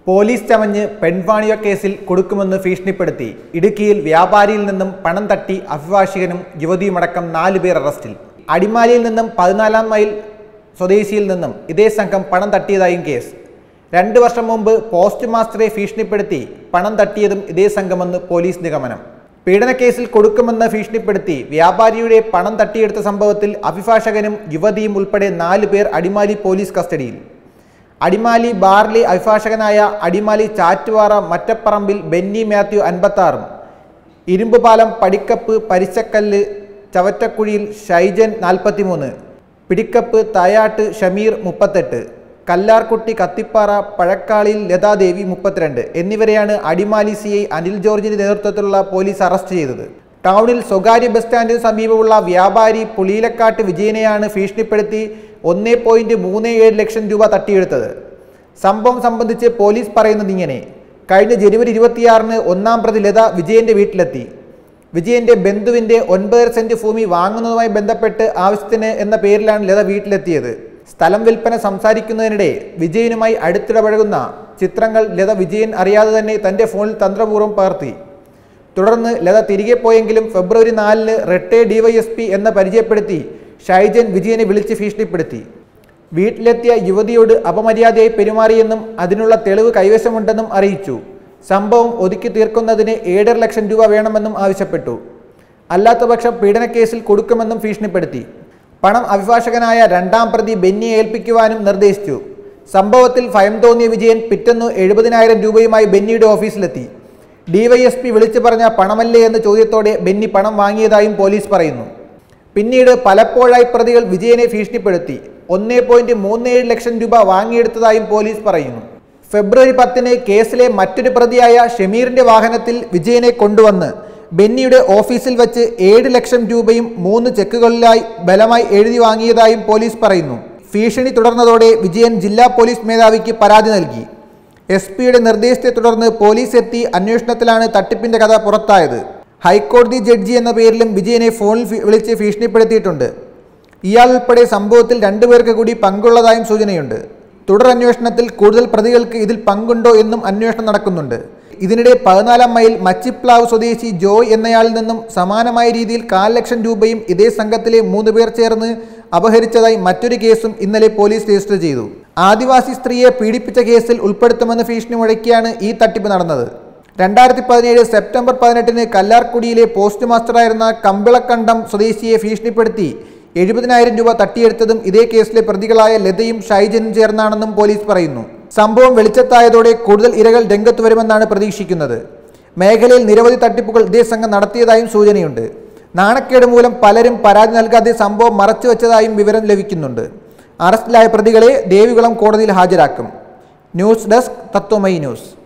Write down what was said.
police ചമഞ്ഞ് പെൺവാണിയ കേസിൽ കൊടുക്കുമെന്ന് ഭീഷണിപ്പെടുത്തി ഇടുക്കിയിൽ വ്യാപാരിയിൽ നിന്നും പണം തട്ടി അഭിഭാഷകനും യുവതിയുമടക്കം നാലു പേർ അറസ്റ്റിൽ അടിമാലിയിൽ നിന്നും പതിനാലാം മൈൽ സ്വദേശിയിൽ നിന്നും ഇതേ സംഘം പണം തട്ടിയതായും കേസ് രണ്ട് വർഷം മുമ്പ് പോസ്റ്റ് മാസ്റ്ററെ ഭീഷണിപ്പെടുത്തി പണം തട്ടിയതും ഇതേ സംഘമെന്ന് പോലീസ് നിഗമനം പീഡനക്കേസിൽ കൊടുക്കുമെന്ന് ഭീഷണിപ്പെടുത്തി വ്യാപാരിയുടെ പണം തട്ടിയെടുത്ത സംഭവത്തിൽ അഭിഭാഷകനും യുവതിയും ഉൾപ്പെടെ നാല് പേർ അടിമാലി പോലീസ് കസ്റ്റഡിയിൽ അടിമാലി ബാർലി അഭിഭാഷകനായ അടിമാലി ചാറ്റുവാറ മറ്റപ്പറമ്പിൽ ബെന്നി മാത്യു അൻപത്താറും ഇരുമ്പുപാലം പടിക്കപ്പ് പരിച്ചക്കല്ല് ചവറ്റക്കുഴിയിൽ ഷൈജൻ നാൽപ്പത്തിമൂന്ന് പിടിക്കപ്പ് തയാട്ട് ഷമീർ മുപ്പത്തെട്ട് കല്ലാർകുട്ടി കത്തിപ്പാറ പഴക്കാളിയിൽ ലതാദേവി മുപ്പത്തിരണ്ട് എന്നിവരെയാണ് അടിമാലി സി ഐ അനിൽ ജോർജിന്റെ നേതൃത്വത്തിലുള്ള പോലീസ് അറസ്റ്റ് ചെയ്തത് ടൗണിൽ സ്വകാര്യ ബസ് സ്റ്റാൻഡിന് സമീപമുള്ള വ്യാപാരി പുളിയിലക്കാട്ട് വിജയനെയാണ് ഭീഷണിപ്പെടുത്തി ഒന്നേ പോയിന്റ് മൂന്ന് ഏഴ് ലക്ഷം രൂപ തട്ടിയെടുത്തത് സംഭവം സംബന്ധിച്ച് പോലീസ് പറയുന്നത് ഇങ്ങനെ കഴിഞ്ഞ ജനുവരി ഇരുപത്തിയാറിന് ഒന്നാം പ്രതി ലത വിജയന്റെ വീട്ടിലെത്തി വിജയന്റെ ബന്ധുവിന്റെ ഒൻപതര സെന്റ് ഭൂമി വാങ്ങുന്നതുമായി ബന്ധപ്പെട്ട് ആവശ്യത്തിന് എന്ന പേരിലാണ് ലത വീട്ടിലെത്തിയത് സ്ഥലം വിൽപ്പന സംസാരിക്കുന്നതിനിടെ വിജയനുമായി അടുത്തിടപഴകുന്ന ചിത്രങ്ങൾ ലത വിജയൻ അറിയാതെ തന്നെ തന്റെ ഫോണിൽ തന്ത്രപൂർവ്വം പകർത്തി തുടർന്ന് ലത തിരികെ പോയെങ്കിലും ഫെബ്രുവരി നാലിന് റെട്ടേ ഡിവൈഎസ്പി എന്ന് പരിചയപ്പെടുത്തി ഷൈജൻ വിജയനെ വിളിച്ച് ഭീഷണിപ്പെടുത്തി വീട്ടിലെത്തിയ യുവതിയോട് അപമര്യാദയായി പെരുമാറിയെന്നും അതിനുള്ള തെളിവ് കൈവശമുണ്ടെന്നും അറിയിച്ചു സംഭവം ഒതുക്കി തീർക്കുന്നതിന് ഏഴര ലക്ഷം രൂപ വേണമെന്നും ആവശ്യപ്പെട്ടു അല്ലാത്തപക്ഷം പീഡനക്കേസിൽ കൊടുക്കുമെന്നും ഭീഷണിപ്പെടുത്തി പണം അഭിഭാഷകനായ രണ്ടാം പ്രതി ബെന്നിയെ ഏൽപ്പിക്കുവാനും നിർദ്ദേശിച്ചു സംഭവത്തിൽ ഭയം തോന്നിയ വിജയൻ പിറ്റന്നു എഴുപതിനായിരം രൂപയുമായി ബെന്നിയുടെ ഓഫീസിലെത്തി ഡിവൈഎസ്പി വിളിച്ചു പറഞ്ഞ പണമല്ലേ എന്ന ചോദ്യത്തോടെ ബെന്നി പണം വാങ്ങിയതായും പോലീസ് പറയുന്നു പിന്നീട് പലപ്പോഴായി പ്രതികൾ വിജയനെ ഭീഷണിപ്പെടുത്തി ഒന്നേ പോയിന്റ് മൂന്ന് ഏഴ് ലക്ഷം രൂപ വാങ്ങിയെടുത്തതായും പോലീസ് പറയുന്നു ഫെബ്രുവരി പത്തിന് കേസിലെ മറ്റൊരു പ്രതിയായ ഷമീറിന്റെ വാഹനത്തിൽ വിജയനെ കൊണ്ടുവന്ന് ബെന്നിയുടെ ഓഫീസിൽ വെച്ച് ഏഴ് ലക്ഷം രൂപയും മൂന്ന് ചെക്കുകളിലായി ബലമായി എഴുതി വാങ്ങിയതായും പോലീസ് പറയുന്നു ഭീഷണി തുടർന്നതോടെ വിജയൻ ജില്ലാ പോലീസ് മേധാവിക്ക് പരാതി നൽകി എസ് പിയുടെ നിർദ്ദേശത്തെ തുടർന്ന് പോലീസ് എത്തി അന്വേഷണത്തിലാണ് തട്ടിപ്പിന്റെ കഥ പുറത്തായത് ഹൈക്കോടതി ജഡ്ജി എന്ന പേരിലും വിജയനെ ഫോണിൽ ഫി- വിളിച്ച് ഭീഷണിപ്പെടുത്തിയിട്ടുണ്ട് ഇയാൾ ഉൾപ്പെടെ സംഭവത്തിൽ രണ്ടുപേർക്ക് കൂടി പങ്കുള്ളതായും സൂചനയുണ്ട് തുടർ അന്വേഷണത്തിൽ കൂടുതൽ പ്രതികൾക്ക് ഇതിൽ പങ്കുണ്ടോ എന്നും അന്വേഷണം നടക്കുന്നുണ്ട് ഇതിനിടെ പതിനാലാം മൈൽ മച്ചിപ്ലാവ് സ്വദേശി ജോയ് എന്നയാളിൽ നിന്നും സമാനമായ രീതിയിൽ കാൽ ലക്ഷം രൂപയും ഇതേ സംഘത്തിലെ മൂന്ന് പേർ ചേർന്ന് അപഹരിച്ചതായി മറ്റൊരു കേസും ഇന്നലെ പോലീസ് രജിസ്റ്റർ ചെയ്തു ആദിവാസി സ്ത്രീയെ പീഡിപ്പിച്ച കേസിൽ ഉൾപ്പെടുത്തുമെന്ന് ഭീഷണി മുഴക്കിയാണ് ഈ തട്ടിപ്പ് നടന്നത് രണ്ടായിരത്തി പതിനേഴ് സെപ്റ്റംബർ പതിനെട്ടിന് കല്ലാർക്കുടിയിലെ പോസ്റ്റ് മാസ്റ്ററായിരുന്ന കമ്പിളക്കണ്ടം സ്വദേശിയെ ഭീഷണിപ്പെടുത്തി എഴുപതിനായിരം രൂപ തട്ടിയെടുത്തതും ഇതേ കേസിലെ പ്രതികളായ ലതയും ഷൈജനും ചേർന്നാണെന്നും പോലീസ് പറയുന്നു സംഭവം വെളിച്ചത്തായതോടെ കൂടുതൽ ഇരകൾ രംഗത്ത് വരുമെന്നാണ് പ്രതീക്ഷിക്കുന്നത് മേഖലയിൽ നിരവധി തട്ടിപ്പുകൾ ഇതേ സംഘം നടത്തിയതായും സൂചനയുണ്ട് നാണക്കേട് മൂലം പലരും പരാതി നൽകാതെ സംഭവം മറച്ചുവെച്ചതായും വിവരം ലഭിക്കുന്നുണ്ട് അറസ്റ്റിലായ പ്രതികളെ ദേവികുളം കോടതിയിൽ ഹാജരാക്കും ന്യൂസ് ഡെസ്ക് തത്വമൈ ന്യൂസ്